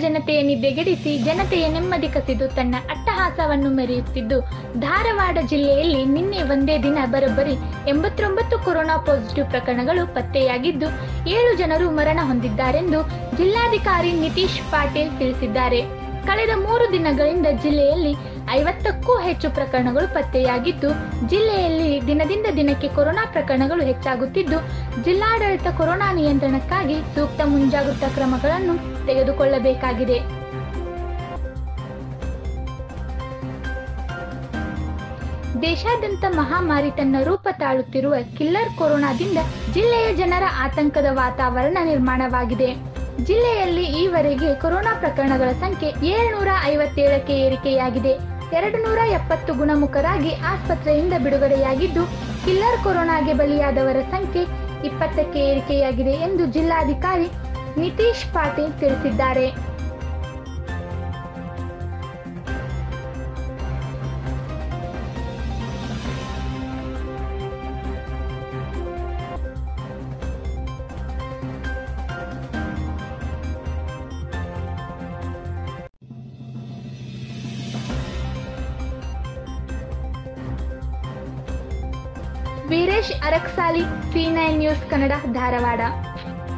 ಜನತೆಯ ನಿದ್ದೆಗೆಡಿಸಿ ಜನತೆಯ ನೆಮ್ಮದಿ ಕಸಿದು ತನ್ನ ಅಟ್ಟಹಾಸವನ್ನು ಮೆರೆಯುತ್ತಿದ್ದು ಧಾರವಾಡ ಜಿಲ್ಲೆಯಲ್ಲಿ ನಿನ್ನೆ ಒಂದೇ ದಿನ ಬರೋಬ್ಬರಿ ಎಂಬತ್ತೊಂಬತ್ತು ಕೊರೋನಾ ಪಾಸಿಟಿವ್ ಪ್ರಕರಣಗಳು ಪತ್ತೆಯಾಗಿದ್ದು ಏಳು ಜನರು ಮರಣ ಹೊಂದಿದ್ದಾರೆಂದು ಜಿಲ್ಲಾಧಿಕಾರಿ ನಿತೀಶ್ ಪಾಟೀಲ್ ತಿಳಿಸಿದ್ದಾರೆ ಕಳೆದ ಮೂರು ದಿನಗಳಿಂದ ಜಿಲ್ಲೆಯಲ್ಲಿ ಐವತ್ತಕ್ಕೂ ಹೆಚ್ಚು ಪ್ರಕರಣಗಳು ಪತ್ತೆಯಾಗಿದ್ದು ಜಿಲ್ಲೆಯಲ್ಲಿ ದಿನದಿಂದ ದಿನಕ್ಕೆ ಕೊರೋನಾ ಪ್ರಕರಣಗಳು ಹೆಚ್ಚಾಗುತ್ತಿದ್ದು ಜಿಲ್ಲಾಡಳಿತ ಕೊರೋನಾ ನಿಯಂತ್ರಣಕ್ಕಾಗಿ ಸೂಕ್ತ ಮುಂಜಾಗ್ರತಾ ಕ್ರಮಗಳನ್ನು ತೆಗೆದುಕೊಳ್ಳಬೇಕಾಗಿದೆ ದೇಶಾದ್ಯಂತ ಮಹಾಮಾರಿ ತನ್ನ ರೂಪ ತಾಳುತ್ತಿರುವ ಕಿಲ್ಲರ್ ಕೊರೋನಾದಿಂದ ಜಿಲ್ಲೆಯ ಜನರ ಆತಂಕದ ವಾತಾವರಣ ನಿರ್ಮಾಣವಾಗಿದೆ ಜಿಲ್ಲೆಯಲ್ಲಿ ಈವರೆಗೆ ಕೊರೋನಾ ಪ್ರಕರಣಗಳ ಸಂಖ್ಯೆ ಏಳ್ನೂರ ಐವತ್ತೇಳಕ್ಕೆ ಏರಿಕೆಯಾಗಿದೆ ಎರಡು ನೂರ ಎಪ್ಪತ್ತು ಗುಣಮುಖರಾಗಿ ಆಸ್ಪತ್ರೆಯಿಂದ ಬಿಡುಗಡೆಯಾಗಿದ್ದು ಕಿಲ್ಲರ್ ಕೊರೋನಾಗೆ ಬಲಿಯಾದವರ ಸಂಖ್ಯೆ ಇಪ್ಪತ್ತಕ್ಕೆ ಏರಿಕೆಯಾಗಿದೆ ಎಂದು ಜಿಲ್ಲಾಧಿಕಾರಿ ನಿತೀಶ್ ಪಾಟೀಲ್ ತಿಳಿಸಿದ್ದಾರೆ Veeresh Araksali C nine news Kannada Dharwad